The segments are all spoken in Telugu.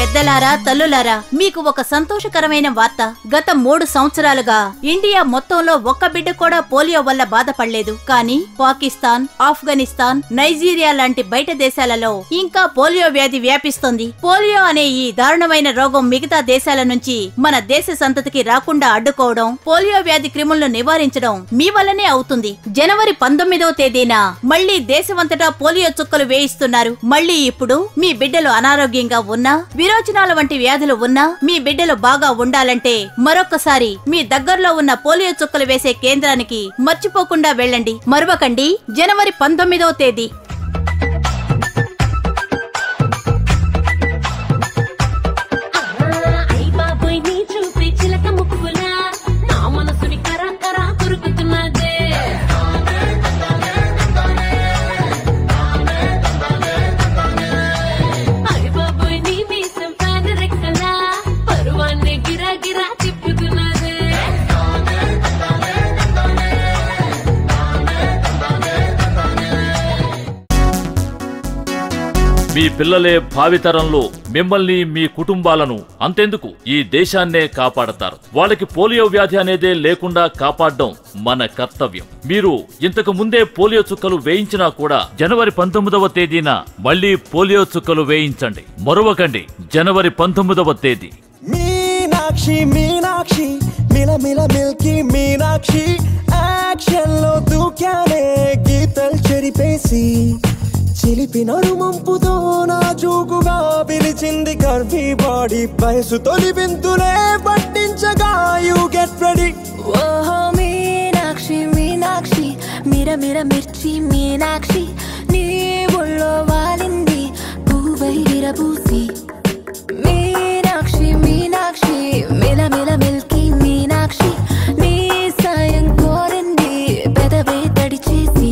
పెద్దలారా తల్లులారా మీకు ఒక సంతోషకరమైన వార్త గత మూడు సంవత్సరాలుగా ఇండియా మొత్తంలో ఒక్క బిడ్డ కూడా పోలియో వల్ల బాధపడలేదు కానీ పాకిస్తాన్ ఆఫ్ఘనిస్తాన్ నైజీరియా లాంటి బయట దేశాలలో ఇంకా పోలియో వ్యాధి వ్యాపిస్తోంది పోలియో అనే ఈ దారుణమైన రోగం మిగతా దేశాల నుంచి మన దేశ సంతతికి రాకుండా అడ్డుకోవడం పోలియో వ్యాధి క్రిములను నివారించడం మీ వల్లనే అవుతుంది జనవరి పంతొమ్మిదవ తేదీన మళ్లీ దేశమంతటా పోలియో చుక్కలు వేయిస్తున్నారు మళ్లీ ఇప్పుడు మీ బిడ్డలు అనారోగ్యంగా ఉన్నా విరోచనాల వంటి వ్యాధులు ఉన్నా మీ బిడ్డలు బాగా ఉండాలంటే మరొక్కసారి మీ దగ్గరలో ఉన్న పోలియో చుక్కలు వేసే కేంద్రానికి మర్చిపోకుండా వెళ్ళండి మరవకండి జనవరి పంతొమ్మిదవ తేదీ అయ్ బాబోయ్ నీ చూపే చిలక ముక్కులా నా మనసుని కరా కరా కొరుకుతున్నదే అయ్ బాబోయ్ నీ మీసం ఫ్యాన్ రెక్కలా పరువాన్ని గిరా గిరా తిప్పుతున్నదే మీ పిల్లలే భావితరంలో మిమ్మల్ని మీ కుటుంబాలను అంతెందుకు ఈ దేశాన్నే కాపాడతారు వాళ్ళకి పోలియో వ్యాధి అనేదే లేకుండా కాపాడడం మన కర్తవ్యం మీరు ఇంతకు ముందే పోలియో చుక్కలు వేయించినా కూడా జనవరి పంతొమ్మిదవ తేదీన మళ్ళీ పోలియో చుక్కలు వేయించండి మరొకండి జనవరి పంతొమ్మిదవ తేదీ మీనాక్షి మీనాక్షి మిల మిల మిల్కి మీనాక్షి యాక్షన్ లో దూకానే గీతలు చెరిపేసి చిలిపి నడుమంపుతో నా జూగుగా పిలిచింది గర్భీ బాడీ వయసు తొలి వింతులే పట్టించగా యూ గెట్ రెడీ ఓహో మీనాక్షి మీనాక్షి మిర మిర మిర్చి మీనాక్షి నీ ఒళ్ళో వాలింది పువ్వై విరబూసి మీనాక్షి మీనాక్షి మిల మిల మిల్కి మీనాక్షి నీ సాయం కోరింది పెదవే తడి చేసి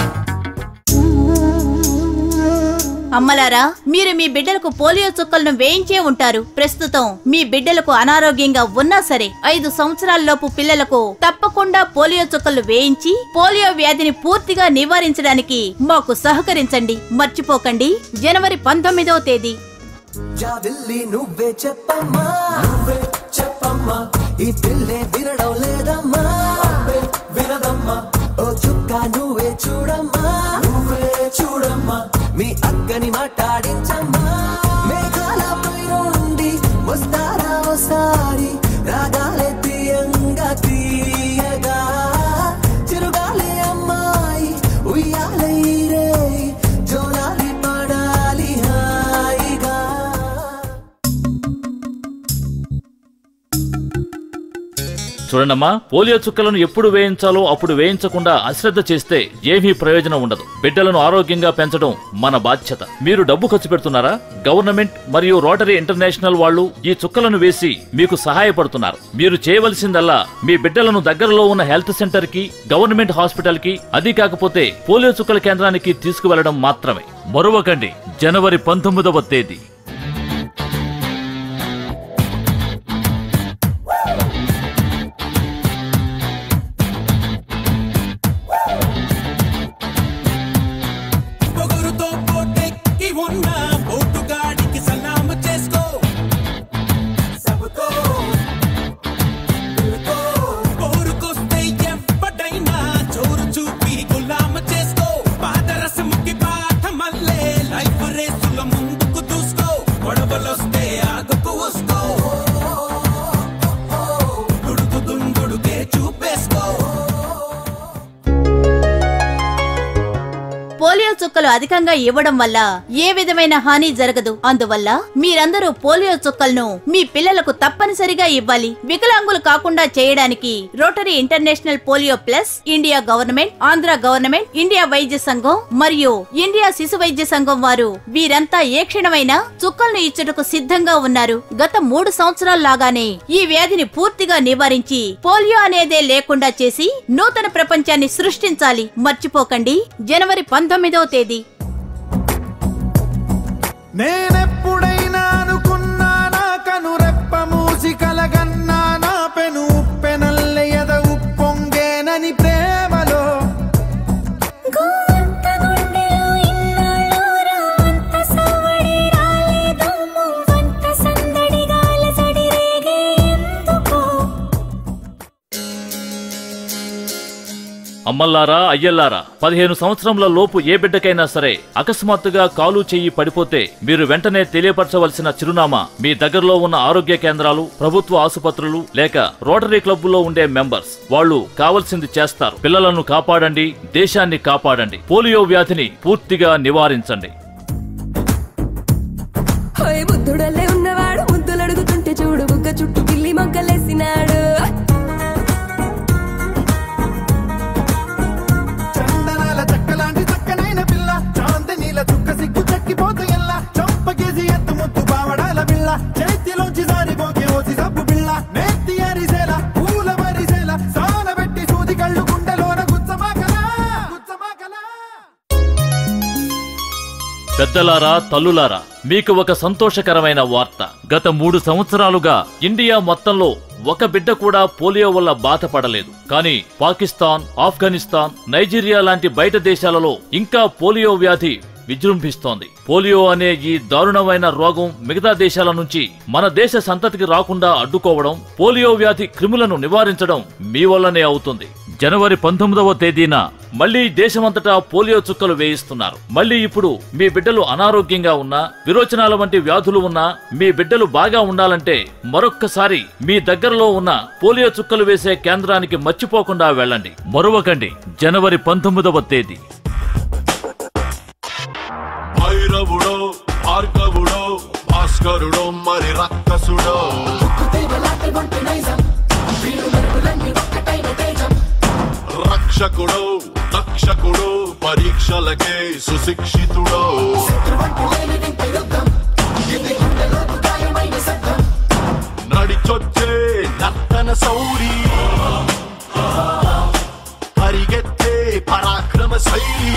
అమ్మలారా మీరు మీ బిడ్డలకు పోలియో చుక్కలను వేయించే ఉంటారు ప్రస్తుతం మీ బిడ్డలకు అనారోగ్యంగా ఉన్నా సరే ఐదు సంవత్సరాలలోపు పిల్లలకు తప్పకుండా పోలియో చుక్కలు వేయించి పోలియో వ్యాధిని పూర్తిగా నివారించడానికి మాకు సహకరించండి మర్చిపోకండి జనవరి పంతొమ్మిదవ తేదీ జాబిల్లి నువ్వే చెప్పమ్మా నువ్వే చెప్పమ్మా ఈ పిల్లే వినడం లేదమ్మా అబ్బే వినదమ్మా ఓ చుక్క నువ్వే చూడమ్మా నువ్వే చూడమ్మా మీ అక్కని మాట్లాడించమ్మా మేఘాలపై నుండి వస్తారా ఒకసారి రాగాలే తీయంగా తీయగా చిరుగాలి అమ్మాయి ఉయ్యాలై రే జోలాలి పడాలి హాయిగా చూడండమ్మా పోలియో చుక్కలను ఎప్పుడు వేయించాలో అప్పుడు వేయించకుండా అశ్రద్ధ చేస్తే ఏమీ ప్రయోజనం ఉండదు బిడ్డలను ఆరోగ్యంగా పెంచడం మన బాధ్యత మీరు డబ్బు ఖర్చు పెడుతున్నారా గవర్నమెంట్ మరియు రోటరీ ఇంటర్నేషనల్ వాళ్ళు ఈ చుక్కలను వేసి మీకు సహాయపడుతున్నారు మీరు చేయవలసిందల్లా మీ బిడ్డలను దగ్గరలో ఉన్న హెల్త్ సెంటర్ కి గవర్నమెంట్ హాస్పిటల్ కి అది కాకపోతే పోలియో చుక్కల కేంద్రానికి తీసుకువెళ్లడం మాత్రమే మరొకండి జనవరి పంతొమ్మిదవ తేదీ పొగరుతో పోటెక్కి ఉన్న పోటుగాడికి సలాం చేసుకో సబుతో పిలుతో పోరుకొస్తే ఎవ్వడైనా చోరు చూపి గులామ చేసుకో పాదరసముకి పాఠమల్లే లైఫ్ రేసుల ముందుకు దూసుకో గొడవలొస్తే ఆగకు వసుకో దుడుకు దుందుడుకే చూపేసుకో పోలియో చుక్కలు అధికంగా ఇవ్వడం వల్ల ఏ విధమైన హాని జరగదు అందువల్ల మీరందరూ పోలియో చుక్కలను మీ పిల్లలకు తప్పనిసరిగా ఇవ్వాలి వికలాంగులు కాకుండా చేయడానికి Rotary International polio plus India government Andhra government India వైద్య సంఘం మరియు ఇండియా శిశు వైద్య సంఘం వారు వీరంతా ఏ క్షణమైనా చుక్కలను ఇచ్చుటకు సిద్ధంగా ఉన్నారు గత మూడు సంవత్సరాల లాగానే ఈ వ్యాధిని పూర్తిగా నివారించి పోలియో అనేదే లేకుండా చేసి నూతన ప్రపంచాన్ని సృష్టించాలి మర్చిపోకండి జనవరి పంతొమ్మిదవ తేదీ నేనెప్పుడైనా అనుకున్నానా కనురెప్ప మూసి కలగన్నానా పెను ఉప్పెనల్లె ఎద ఉప్పొంగేనని ప్రేమలో గోవంత గుండెలో ఇన్నాళ్ళు రావంత సవడి రాలేదు మువ్వంత అమ్మల్లారా అయ్యల్లారా పదిహేను సంవత్సరముల లోపు ఏ బిడ్డకైనా సరే అకస్మాత్తుగా కాలు చెయ్యి పడిపోతే మీరు వెంటనే తెలియపరచవలసిన చిరునామా మీ దగ్గరలో ఉన్న ఆరోగ్య కేంద్రాలు ప్రభుత్వ ఆసుపత్రులు లేక రోటరీ క్లబ్బులో ఉండే మెంబర్స్ వాళ్ళు కావలసింది చేస్తారు పిల్లలను కాపాడండి దేశాన్ని కాపాడండి పోలియో వ్యాధిని పూర్తిగా నివారించండి హోయ్ బుద్ధుడల్లే ఉన్నవాడు ముద్దులు అడుగుతుంటే చూడు బుగ్గ చుట్టూ పిల్లి మొగ్గలేసినాడు చందనాల చక్కలాంటి చక్కనైన పిల్ల చాందినీల చుక్క సిగ్గు చక్కిపోతే ఎల్లా చంపకేసి ఎత్తు ముత్తు బావడాల పిల్ల చేతిలోంచి జారిపోకే ఓసి సబ్బు పిల్ల నెత్తి అరిసేల పూల మరిసేల సాన పెట్టి సూది కళ్ళు గుండెలోన గుచ్చమాకలా గుచ్చమాకలా పెద్దలారా తల్లులారా మీకు ఒక సంతోషకరమైన వార్త గత మూడు సంవత్సరాలుగా ఇండియా మొత్తంలో ఒక బిడ్డ కూడా పోలియో వల్ల బాధపడలేదు కానీ పాకిస్తాన్ ఆఫ్ఘనిస్తాన్ నైజీరియా లాంటి బయట దేశాలలో ఇంకా పోలియో వ్యాధి విజృంభిస్తోంది పోలియో అనే ఈ దారుణమైన రోగం మిగతా దేశాల నుంచి మన దేశ సంతతికి రాకుండా అడ్డుకోవడం పోలియో వ్యాధి క్రిములను నివారించడం మీ వల్లనే అవుతుంది జనవరి పంతొమ్మిదవ తేదీన మళ్లీ దేశమంతటా పోలియో చుక్కలు వేయిస్తున్నారు మళ్లీ ఇప్పుడు మీ బిడ్డలు అనారోగ్యంగా ఉన్నా విరోచనాల వంటి వ్యాధులు ఉన్నా మీ బిడ్డలు బాగా ఉండాలంటే మరొక్కసారి మీ దగ్గరలో ఉన్న పోలియో చుక్కలు వేసే కేంద్రానికి మర్చిపోకుండా వెళ్ళండి మరొకండి జనవరి పంతొమ్మిదవ తేదీ భైరవుడో భార్గవుడో భాస్కరుడో మరి రక్కసుడో రక్షకుడో రక్షకుడో పరీక్షలకే సుశిక్షితుడో నడిచొచ్చే నర్తన సౌరి పరిగెత్తే పరాక్రమ శైలి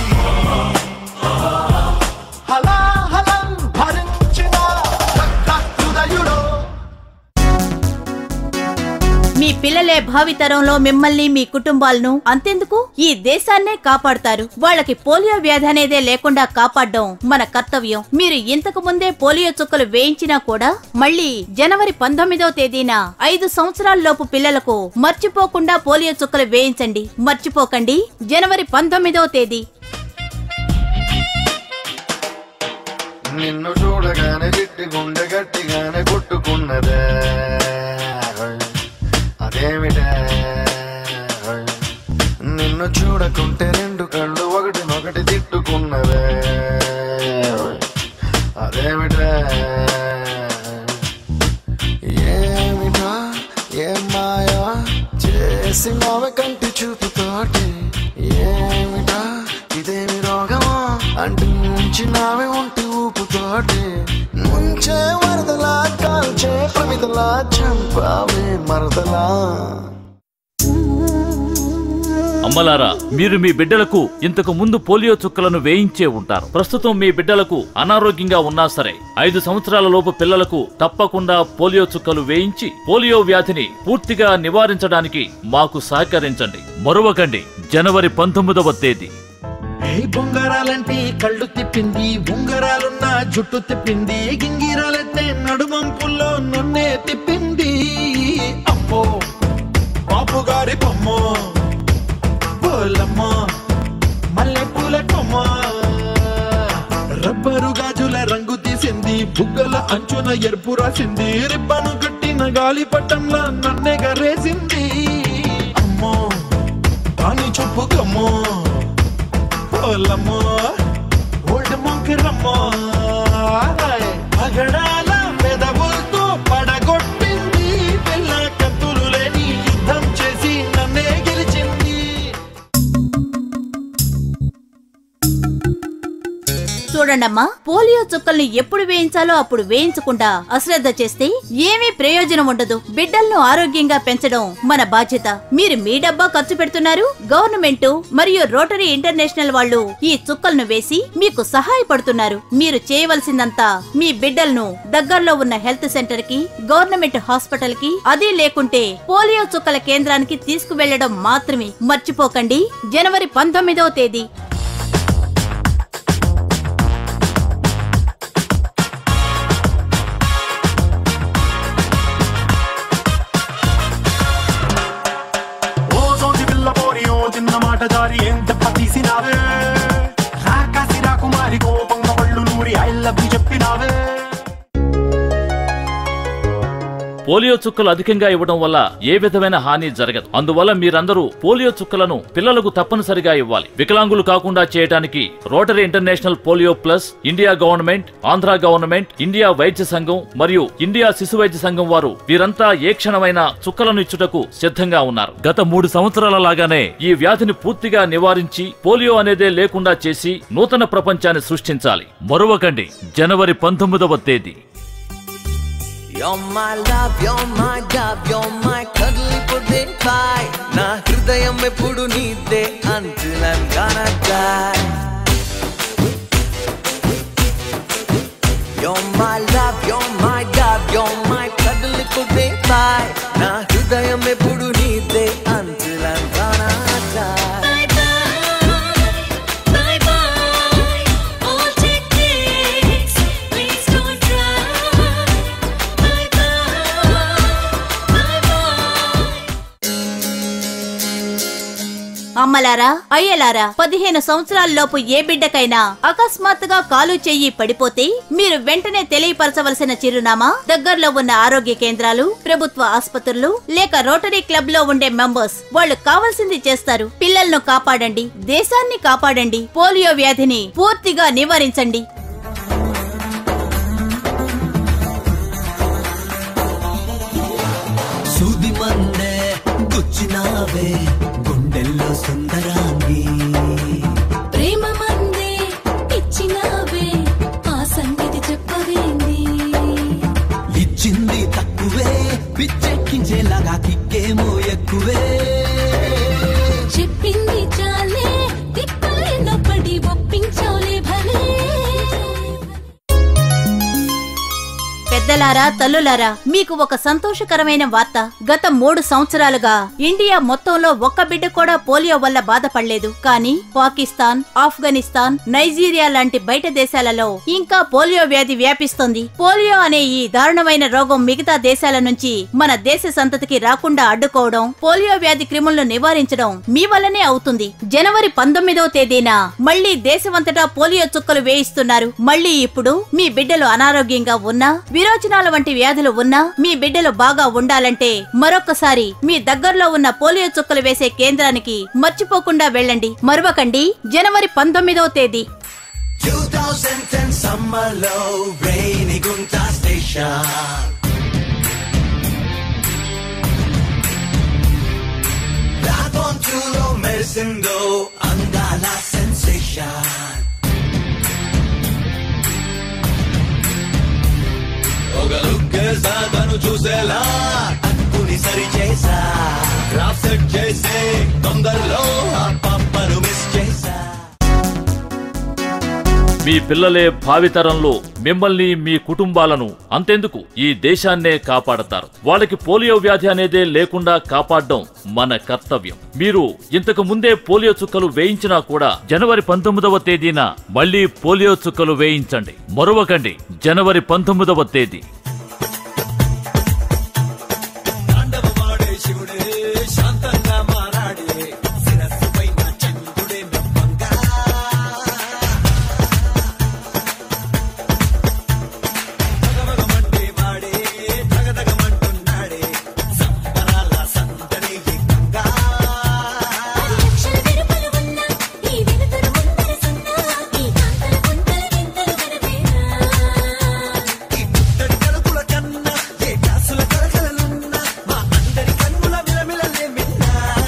హలాహలం భరించిన రక్తహృదయుడో మీ పిల్లలే భావితరంలో మిమ్మల్ని మీ కుటుంబాలను అంతెందుకు ఈ దేశాన్నే కాపాడతారు వాళ్ళకి పోలియో వ్యాధి అనేదే లేకుండా కాపాడడం మన కర్తవ్యం మీరు ఇంతకు ముందే పోలియో చుక్కలు వేయించినా కూడా మళ్ళీ జనవరి పంతొమ్మిదవ తేదీన ఐదు సంవత్సరాల లోపు పిల్లలకు మర్చిపోకుండా పోలియో చుక్కలు వేయించండి మర్చిపోకండి జనవరి పంతొమ్మిదవ తేదీ నిన్ను చూడగానే చిట్టి గుండె గట్టిగానే కొట్టుకున్నదే అదేమిటే నిన్ను చూడకుంటే రెండు కళ్ళు ఒకటినొకటి తిట్టుకున్నదే అదేమిటే ఏమిటా ఏం మాయా చేసి మావ కంటి చూపుతోటి ఏమిటా ఇదేమి రోగమా అంటించినావే ఒంటి ఊపుతోటి ముంచే వరదలా కాల్చే ప్రమిదలా చంపావే మరదలా అమ్మలారా మీరు మీ బిడ్డలకు ఇంతకు ముందు పోలియో చుక్కలను వేయించే ఉంటారు ప్రస్తుతం మీ బిడ్డలకు అనారోగ్యంగా ఉన్నా సరే ఐదు సంవత్సరాల లోపు పిల్లలకు తప్పకుండా పోలియో చుక్కలు వేయించి పోలియో వ్యాధిని పూర్తిగా నివారించడానికి మాకు సహకరించండి మరొకండి జనవరి పంతొమ్మిదవ తేదీ ఏ బొంగరాలంటే కళ్ళు తిప్పింది ఉంగరాలున్న జుట్టు తిప్పింది గింగిరాలంటే నడుమంపుల్లో నన్నే తిప్పింది అమ్మో బాపు గారి బొమ్మ పోలమ్మ మల్లె పూల కొమ్మ రబ్బరు గాజుల రంగు తీసింది బుగ్గల అంచున ఎరుపు రాసింది రిబ్బను కట్టిన గాలి పట్టంలా నన్నే గరేసింది అమ్మో దాని చూపు కమ్మో పోలమ్మో ఓల్డ్ మొంకిరమ్మో పగడాల పెదవులతో పడగొట్టింది పిల్ల కత్తులు లేని యుద్ధం చేసి నన్నే గెలిచింది చూడండమ్మా పోలియో చుక్కల్ని ఎప్పుడు వేయించాలో అప్పుడు వేయించకుండా అశ్రద్ధ చేస్తే ఏమీ ప్రయోజనం ఉండదు బిడ్డలను ఆరోగ్యంగా పెంచడం మన బాధ్యత మీరు మీ డబ్బా ఖర్చు పెడుతున్నారు గవర్నమెంట్ మరియు రోటరీ ఇంటర్నేషనల్ వాళ్ళు ఈ చుక్కలను వేసి మీకు సహాయపడుతున్నారు మీరు చేయవలసిందంతా మీ బిడ్డలను దగ్గరలో ఉన్న హెల్త్ సెంటర్ కి గవర్నమెంట్ హాస్పిటల్ కి అది లేకుంటే పోలియో చుక్కల కేంద్రానికి తీసుకువెళ్లడం మాత్రమే మర్చిపోకండి జనవరి పంతొమ్మిదవ తేదీ ఓ సోటి పిల్ల పోరి ఓ చిన్న మాట జారి పోలియో చుక్కలు అధికంగా ఇవ్వడం వల్ల ఏ విధమైన హాని జరగదు అందువల్ల మీరందరూ పోలియో చుక్కలను పిల్లలకు తప్పనిసరిగా ఇవ్వాలి వికలాంగులు కాకుండా చేయడానికి Rotary International polio plus India government Andhra government India వైద్య సంఘం మరియు ఇండియా శిశు వైద్య సంఘం వారు వీరంతా ఏ క్షణమైన చుక్కలను ఇచ్చుటకు సిద్ధంగా ఉన్నారు గత మూడు సంవత్సరాల లాగానే ఈ వ్యాధిని పూర్తిగా నివారించి పోలియో అనేదే లేకుండా చేసి నూతన ప్రపంచాన్ని సృష్టించాలి మరొకండి జనవరి పంతొమ్మిదవ తేదీ You're my love, you're my dove, you're my cuddly pudding pie. నా హృదయం ఎప్పుడు నీదే until I'm gonna die. You're my love, you're my dove, you're my cuddly pudding pie. నా హృదయం ఎప్పుడు నీదే until I'm gonna die. Bye bye, bye bye. Oh, take this, please don't try. Bye bye, bye bye. అమ్మలారా అయ్యలారా పదిహేను సంవత్సరాల లోపు ఏ బిడ్డకైనా అకస్మాత్తుగా కాలు చెయ్యి పడిపోతే మీరు వెంటనే తెలియపరచవలసిన చిరునామా దగ్గరలో ఉన్న ఆరోగ్య కేంద్రాలు ప్రభుత్వ ఆసుపత్రులు లేక రోటరీ క్లబ్ లో ఉండే మెంబర్స్ వాళ్ళు కావాల్సింది చేస్తారు పిల్లలను కాపాడండి దేశాన్ని కాపాడండి పోలియో వ్యాధిని పూర్తిగా నివారించండి సూది మందే గుచ్చినావే గుండెల్లో సుందరాంగి ప్రేమ మందే ఇచ్చినావే ఆ సంగతి చెప్పవేంది ఇచ్చింది తక్కువే పిచ్చెక్కించేలాగా కిక్కేమో ఎక్కువే చెప్పింది చాలే తిప్పలేలో పడి ఒప్పించోలే భలే పెద్దలారా తల్లులారా మీకు ఒక సంతోషకరమైన వార్త గత మూడు సంవత్సరాలుగా ఇండియా మొత్తంలో ఒక్క బిడ్డ కూడా పోలియో వల్ల బాధపడలేదు కానీ పాకిస్తాన్ ఆఫ్ఘనిస్తాన్ నైజీరియా లాంటి బయట దేశాలలో ఇంకా పోలియో వ్యాధి వ్యాపిస్తోంది పోలియో అనే ఈ దారుణమైన రోగం మిగతా దేశాల నుంచి మన దేశ సంతతికి రాకుండా అడ్డుకోవడం పోలియో వ్యాధి క్రిములను నివారించడం మీ వల్లనే అవుతుంది జనవరి పంతొమ్మిదవ తేదీన మళ్లీ దేశమంతటా పోలియో చుక్కలు వేయిస్తున్నారు మళ్లీ ఇప్పుడు మీ బిడ్డలు అనారోగ్యంగా ఉన్నా విరోచనాల వంటి వ్యాధులు ఉన్నా మీ బిడ్డలు బాగా ఉండాలంటే మరొక్కసారి మీ దగ్గరలో ఉన్న పోలియో చుక్కలు వేసే కేంద్రానికి మర్చిపోకుండా వెళ్ళండి మరవకండి జనవరి పంతొమ్మిదవ తేదీ 2010 సమ్మర్లో రేణిగుంట స్టేషన్ రాగొంతులో మెరిసిందో అందాల సెన్సేషన్ ఒక లుక్కేసా తను చూసేలా అక్కుని సరి చేసా గ్రాఫ్ సెట్ చేసే తొందరలో ఆ పప్పను మిస్ చేసా మీ పిల్లలే భావితరంలో మిమ్మల్ని మీ కుటుంబాలను అంతెందుకు ఈ దేశాన్నే కాపాడతారు వాళ్ళకి పోలియో వ్యాధి అనేదే లేకుండా కాపాడడం మన కర్తవ్యం మీరు ఇంతకు ముందే పోలియో చుక్కలు వేయించినా కూడా జనవరి పంతొమ్మిదవ తేదీన మళ్ళీ పోలియో చుక్కలు వేయించండి మరొకండి జనవరి పంతొమ్మిదవ తేదీ తాండవమాడే శివుడే శాంతంగా మారాడే శిరస్సు పైన చంద్రుడే మెప్పంగా తగమగమంటే వాడే తగదగమంటున్నాడే సంబరాల సందడి ఏకంగా పది లక్షల వెలుపల ఉన్న ఈ వెలుతురు ముందర సున్నా ఈ కాంతల పుంతల వింతలు కనవేనా ఈ పుట్టడి కడుపుల కన్నా ఏ కాసుల కలకలలున్నా మా అందరి కన్నుల మిలమిలలే మిన్నా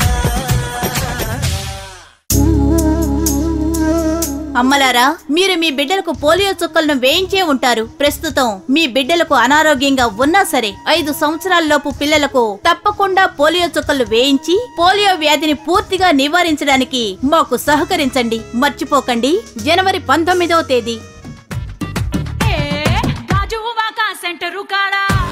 అమ్మలారా మీరు మీ బిడ్డలకు పోలియో చుక్కలను వేయించే ఉంటారు ప్రస్తుతం మీ బిడ్డలకు అనారోగ్యంగా ఉన్నా సరే ఐదు సంవత్సరాలలోపు పిల్లలకు తప్పకుండా పోలియో చుక్కలు వేయించి పోలియో వ్యాధిని పూర్తిగా నివారించడానికి మాకు సహకరించండి మర్చిపోకండి జనవరి పంతొమ్మిదవ తేదీ గాజువాక సెంటరు కాడ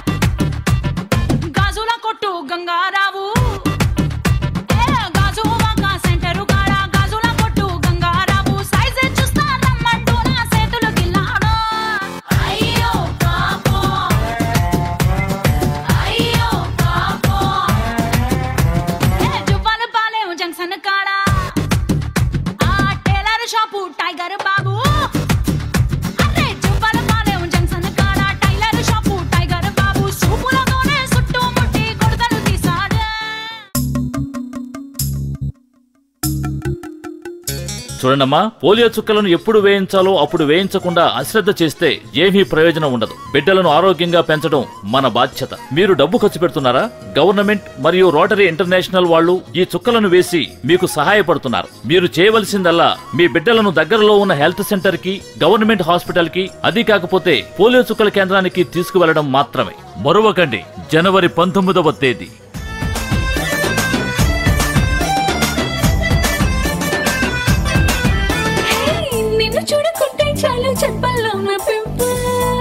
గాజుల కొట్టు గంగారావు ఏ, గాజువాక సెంటరు కాడ గాజుల కొట్టు గంగారావు సైజు చూస్తా రమ్మంటూ నా చేతులు గిల్లాడు అయ్యో పాపం అయ్యో పాపం ఏ, జువ్వల పాలెం జంక్షన్ కాడ ఆ టైలర్ షాపు టైగర్ బాబు చూడండమ్మా పోలియో చుక్కలను ఎప్పుడు వేయించాలో అప్పుడు వేయించకుండా అశ్రద్ధ చేస్తే ఏమీ ప్రయోజనం ఉండదు బిడ్డలను ఆరోగ్యంగా పెంచడం మన బాధ్యత మీరు డబ్బు ఖర్చు పెడుతున్నారా గవర్నమెంట్ మరియు రోటరీ ఇంటర్నేషనల్ వాళ్ళు ఈ చుక్కలను వేసి మీకు సహాయపడుతున్నారు మీరు చేయవలసిందల్లా మీ బిడ్డలను దగ్గరలో ఉన్న హెల్త్ సెంటర్ కి గవర్నమెంట్ హాస్పిటల్ కి అది కాకపోతే పోలియో చుక్కల కేంద్రానికి తీసుకువెళ్లడం మాత్రమే మరొకండి జనవరి పంతొమ్మిదవ తేదీ నిన్ను చూడకుంటే చాలు చెప్పల్లో నా పింపుల్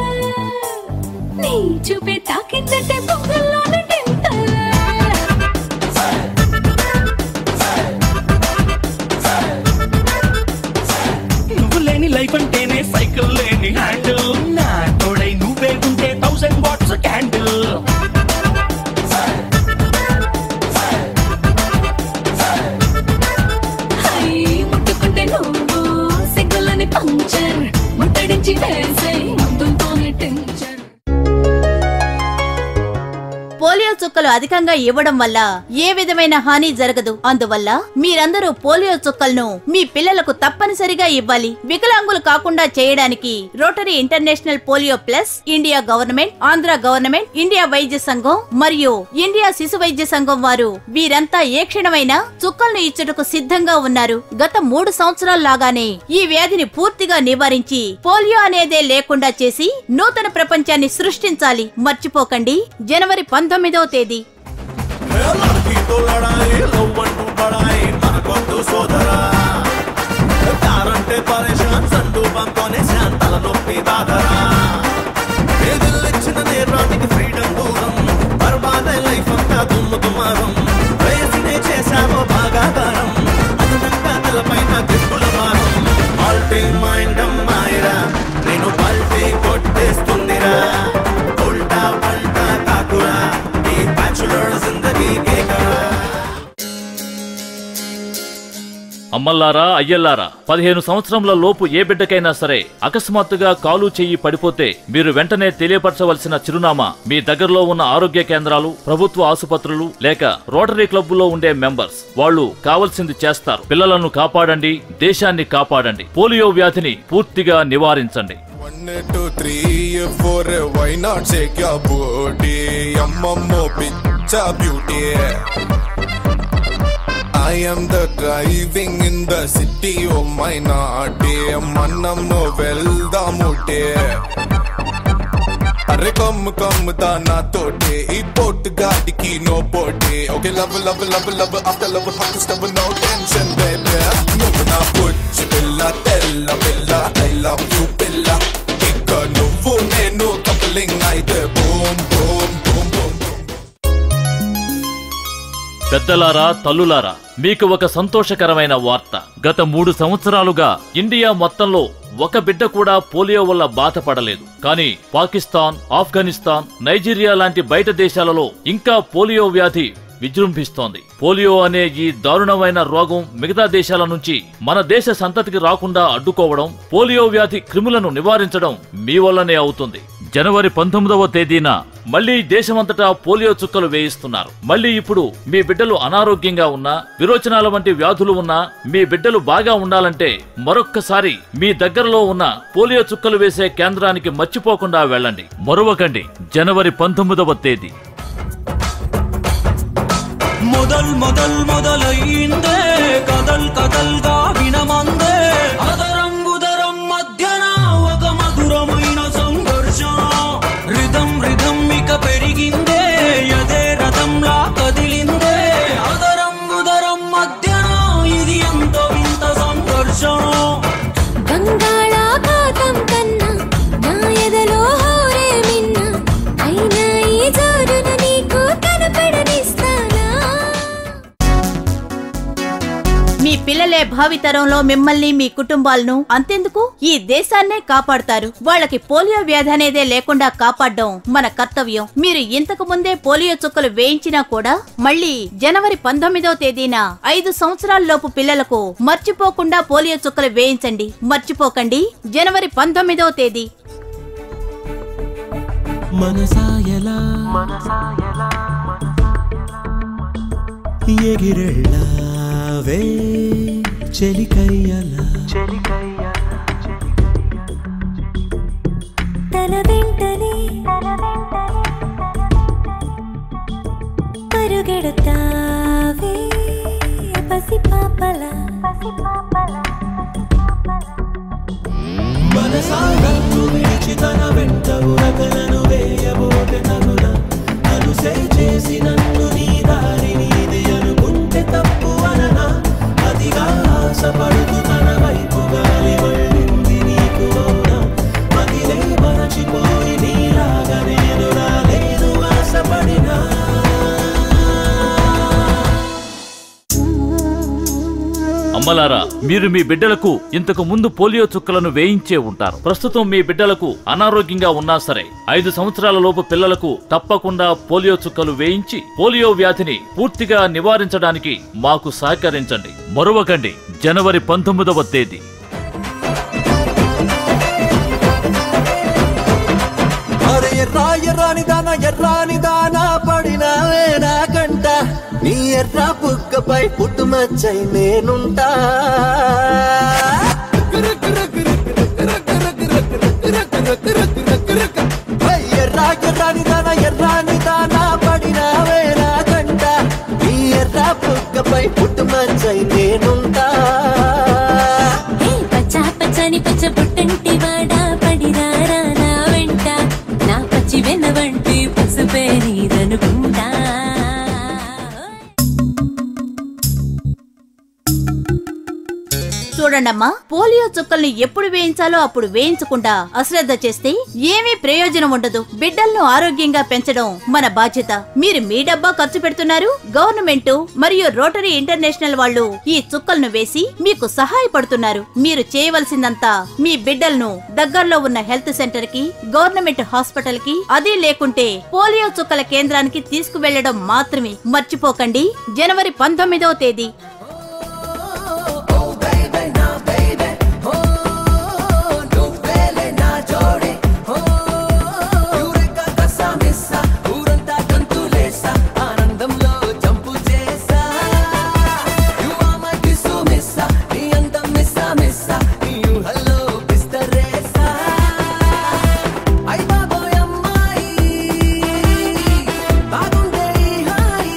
నీ చూపే తాకిందంటే బొమ్మల్లోన టెంపుల్ నువ్వు లేని లైఫ్ అంటేనే సైకిల్ లేని హ్యాండిల్ నా తోడై నువ్వే ఉంటే థౌసండ్ వాట్స్ క్యాండిల్ హై ముట్టుకుంటే నువ్వు సిగ్గులని పంచర్ ముట్టడించి వేసే మందులతోనే టెన్షన్ పోలియో చుక్కలు అధికంగా ఇవ్వడం వల్ల ఏ విధమైన హాని జరగదు అందువల్ల మీరందరూ పోలియో చుక్కలను మీ పిల్లలకు తప్పనిసరిగా ఇవ్వాలి వికలాంగులు కాకుండా చేయడానికి Rotary International polio plus India government Andhra government India వైద్య సంఘం మరియు ఇండియా శిశు వైద్య సంఘం వారు వీరంతా ఏ క్షణమైనా చుక్కలను ఇచ్చుటకు సిద్ధంగా ఉన్నారు గత మూడు సంవత్సరాల లాగానే ఈ వ్యాధిని పూర్తిగా నివారించి పోలియో అనేదే లేకుండా చేసి నూతన ప్రపంచాన్ని సృష్టించాలి మర్చిపోకండి జనవరి పంతొమ్మిదవ తేదీ లड़कीతో లడాయి లవ్ అంటూ పడాయి మనకొద్దు సోదరా తారంటే పరేషాన్ సంటూ బంతోనే శాంతల నొప్పి బాధరా ఇచ్చిన నేరానికి ఫ్రీడమ్ దూరం బర్బాదే లైఫ్ అంతా దుమ్ము దుమారం వయసునే చేశావో బాగా దారం అదనంగా తలపైన గిఫ్టుల భారం ఆల్టీ మైండ్ అమ్మాయిరా నేను పల్టీ కొట్టేస్తుందిరా ఉల్టా పల్టా కాకురా ఈ బ్యాచులర్ జిందగీ కేకరా అమ్మల్లారా అయ్యల్లారా పదిహేను సంవత్సరముల లోపు ఏ బిడ్డకైనా సరే అకస్మాత్తుగా కాలు చెయ్యి పడిపోతే మీరు వెంటనే తెలియపరచవలసిన చిరునామా మీ దగ్గరలో ఉన్న ఆరోగ్య కేంద్రాలు ప్రభుత్వ ఆసుపత్రులు లేక రోటరీ క్లబ్బులో ఉండే మెంబర్స్ వాళ్ళు కావలసింది చేస్తారు పిల్లలను కాపాడండి దేశాన్ని కాపాడండి పోలియో వ్యాధిని పూర్తిగా నివారించండి One, two, three, four, why not shake your booty? Ammammo picture beauty. I am the driving in the city, oh my naughty. Mannammo వెళ్దా ముటే అరే కమ్ కమ్ దానా తోటే ఈ పోట్ గాడికి నో పోటే okay love love love love after love hot stove no tension baby నువ్వు నా పుచ్చి పిల్ల తెల్ల పిల్ల ఐ లవ్ యూ పిల్ల ఇక నువ్వు నేను కప్లింగ్ అయితే బూమ్ బూమ్ బూమ్ బూమ్ పెద్దలారా తల్లులారా మీకు ఒక సంతోషకరమైన వార్త గత మూడు సంవత్సరాలుగా ఇండియా మొత్తంలో ఒక బిడ్డ కూడా పోలియో వల్ల బాధపడలేదు కానీ పాకిస్తాన్ ఆఫ్ఘనిస్తాన్ నైజీరియా లాంటి బయట దేశాలలో ఇంకా పోలియో వ్యాధి విజృంభిస్తోంది పోలియో అనే ఈ దారుణమైన రోగం మిగతా దేశాల నుంచి మన దేశ సంతతికి రాకుండా అడ్డుకోవడం పోలియో వ్యాధి క్రిములను నివారించడం మీ వల్లనే అవుతుంది జనవరి పంతొమ్మిదవ తేదీన మళ్లీ దేశమంతటా పోలియో చుక్కలు వేయిస్తున్నారు మళ్లీ ఇప్పుడు మీ బిడ్డలు అనారోగ్యంగా ఉన్నా విరోచనాల వంటి వ్యాధులు ఉన్నా మీ బిడ్డలు బాగా ఉండాలంటే మరొక్కసారి మీ దగ్గరలో ఉన్న పోలియో చుక్కలు వేసే కేంద్రానికి మర్చిపోకుండా వెళ్ళండి మరొకండి జనవరి పంతొమ్మిదవ తేదీ మొదల్ మొదల్ మొదలైందే కదల్ కదల్గా వినమందే అదరంగుదరం మధ్యన ఒక మధురమైన సంఘర్షణ రిధం రిధం ఇక పెరిగిందే అదే రథంలా కదిలిందే అదరంగుదరం మధ్యన ఇది ఎంతో వింత సంఘర్షణ బంగాళాఖాతం కన్నా నా ఎదలో హోరే మిన్న అయినా ఈ జోరును నీకు కనపడనిస్తానా మీ పిల్లలే భావితరంలో మిమ్మల్ని మీ కుటుంబాలను అంతెందుకు ఈ దేశాన్నే కాపాడతారు వాళ్ళకి పోలియో వ్యాధి అనేదే లేకుండా కాపాడడం మన కర్తవ్యం మీరు ఇంతకు ముందే పోలియో చుక్కలు వేయించినా కూడా మళ్ళీ జనవరి పంతొమ్మిదవ తేదీన ఐదు సంవత్సరాల లోపు పిల్లలకు మర్చిపోకుండా పోలియో చుక్కలు వేయించండి మర్చిపోకండి జనవరి పంతొమ్మిదవ తేదీ మనసాయలా ఎగిరెళ్ళావే చెలికయ్యలా తన వెంటనే పరుగెడతావే పసి పాపలా మనసాగత్తు విడిచి తన వెంట ఉరకలను వేయబోతే తనున అనుసే చేసి నన్ను నీ దారి నీది అనుకుంటే తప్పు అననా అతిగా ఆశపడుతూ తన వైపు గాలి మళ్ళింది నీకు అవునా మదిలే మరచిపోయి నీలాగా నేను రాలేదు ఆశపడినా అమ్మలారా మీరు మీ బిడ్డలకు ఇంతకు ముందు పోలియో చుక్కలను వేయించే ఉంటారు ప్రస్తుతం మీ బిడ్డలకు అనారోగ్యంగా ఉన్నా సరే ఐదు సంవత్సరాల లోపు పిల్లలకు తప్పకుండా పోలియో చుక్కలు వేయించి పోలియో వ్యాధిని పూర్తిగా నివారించడానికి మాకు సహకరించండి మరొకకండి జనవరి పంతొమ్మిదవ తేదీ అరే ఎర్రా ఎర్రాని దాన ఎర్రాని దాన పడినావే నాకంట నీ ఎర్ర బుక్కపై పుట్టుమచ్చై నేనుంటా హై, ఎర్రా ఎర్రాని దాన ఎర్రాని దాన పడినావే నాకంట నీ ఎర్ర బుక్కపై పుట్టుమచ్చై నేనుంటా హే పచ్చా పచ్చని పచ్చ పుట్టంటి వాడా పడిరారా నా వెంట నా పచ్చి వెన్న వంటి పసుపే నీదనుకుంటా చూడండమ్మా పోలియో చుక్కల్ని ఎప్పుడు వేయించాలో అప్పుడు వేయించకుండా అశ్రద్ధ చేస్తే ఏమీ ప్రయోజనం ఉండదు బిడ్డలను ఆరోగ్యంగా పెంచడం మన బాధ్యత మీరు మీ డబ్బా ఖర్చు పెడుతున్నారు గవర్నమెంట్ మరియు రోటరీ ఇంటర్నేషనల్ వాళ్ళు ఈ చుక్కలను వేసి మీకు సహాయపడుతున్నారు మీరు చేయవలసిందంతా మీ బిడ్డలను దగ్గరలో ఉన్న హెల్త్ సెంటర్ కి గవర్నమెంట్ హాస్పిటల్ కి అదే లేకుంటే పోలియో చుక్కల కేంద్రానికి తీసుకువెళ్లడం మాత్రమే మర్చిపోకండి జనవరి పంతొమ్మిదవ తేదీ ఆనందంలో జంపు చేసా You are my kisu missa, నీ అందం మిస్సా మిస్సా, నీ ఊహల్లో విస్తరేసా. అయ్ బాబోయ్ అమ్మాయి, బాగుందే ఈ హాయి.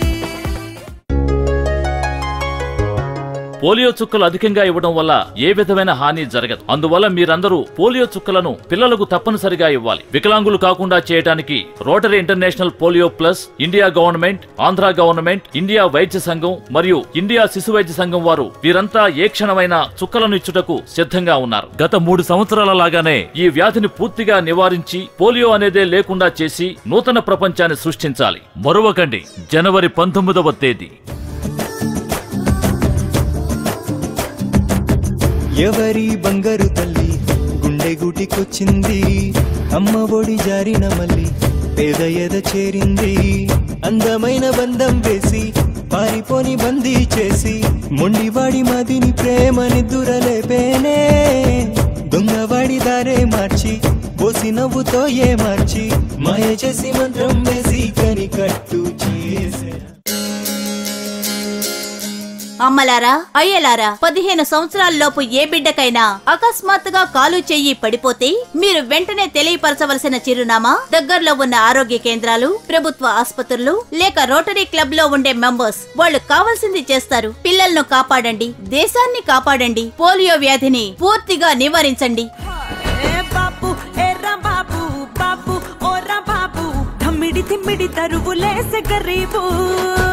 పోలియో చుక్కలు అధికంగా ఇవ్వడం వల్ల ఏ విధమైన హాని జరగదు అందువల్ల మీరందరూ పోలియో చుక్కలను పిల్లలకు తప్పనిసరిగా ఇవ్వాలి వికలాంగులు కాకుండా చేయడానికి Rotary International polio plus India government Andhra government India వైద్య సంఘం మరియు ఇండియా శిశు వైద్య సంఘం వారు వీరంతా ఏ క్షణమైన చుక్కలను ఇచ్చుటకు సిద్ధంగా ఉన్నారు గత మూడు సంవత్సరాల లాగానే ఈ వ్యాధిని పూర్తిగా నివారించి పోలియో అనేదే లేకుండా చేసి నూతన ప్రపంచాన్ని సృష్టించాలి మరొకకండి జనవరి పంతొమ్మిదవ తేదీ ఎవరి బంగారు తల్లి గుండె గుటికొచ్చింది అమ్మ ఒడి జారిన మళ్ళీ పేద ఎద చేరింది అందమైన బంధం వేసి పారిపోని బందీ చేసి మొండివాడి మదిని ప్రేమని దురలేపేనే దొంగవాడి దారే మార్చి పోసి నవ్వుతో ఏ మార్చి మాయ చేసి మంత్రం వేసి కని కట్టు చేసే అమ్మలారా అయ్యలారా పదిహేను సంవత్సరాల లోపు ఏ బిడ్డకైనా అకస్మాత్తుగా కాలు చెయ్యి పడిపోతే మీరు వెంటనే తెలియపరచవలసిన చిరునామా దగ్గరలో ఉన్న ఆరోగ్య కేంద్రాలు ప్రభుత్వ ఆసుపత్రులు లేక రోటరీ క్లబ్ లో ఉండే మెంబర్స్ వాళ్ళు కావాల్సింది చేస్తారు పిల్లలను కాపాడండి దేశాన్ని కాపాడండి పోలియో వ్యాధిని పూర్తిగా నివారించండి బాబు ఎర్ర బాబు బాబు ఓర బాబు తమ్మిడి తిమ్మిడి తరువులేసే గరీబు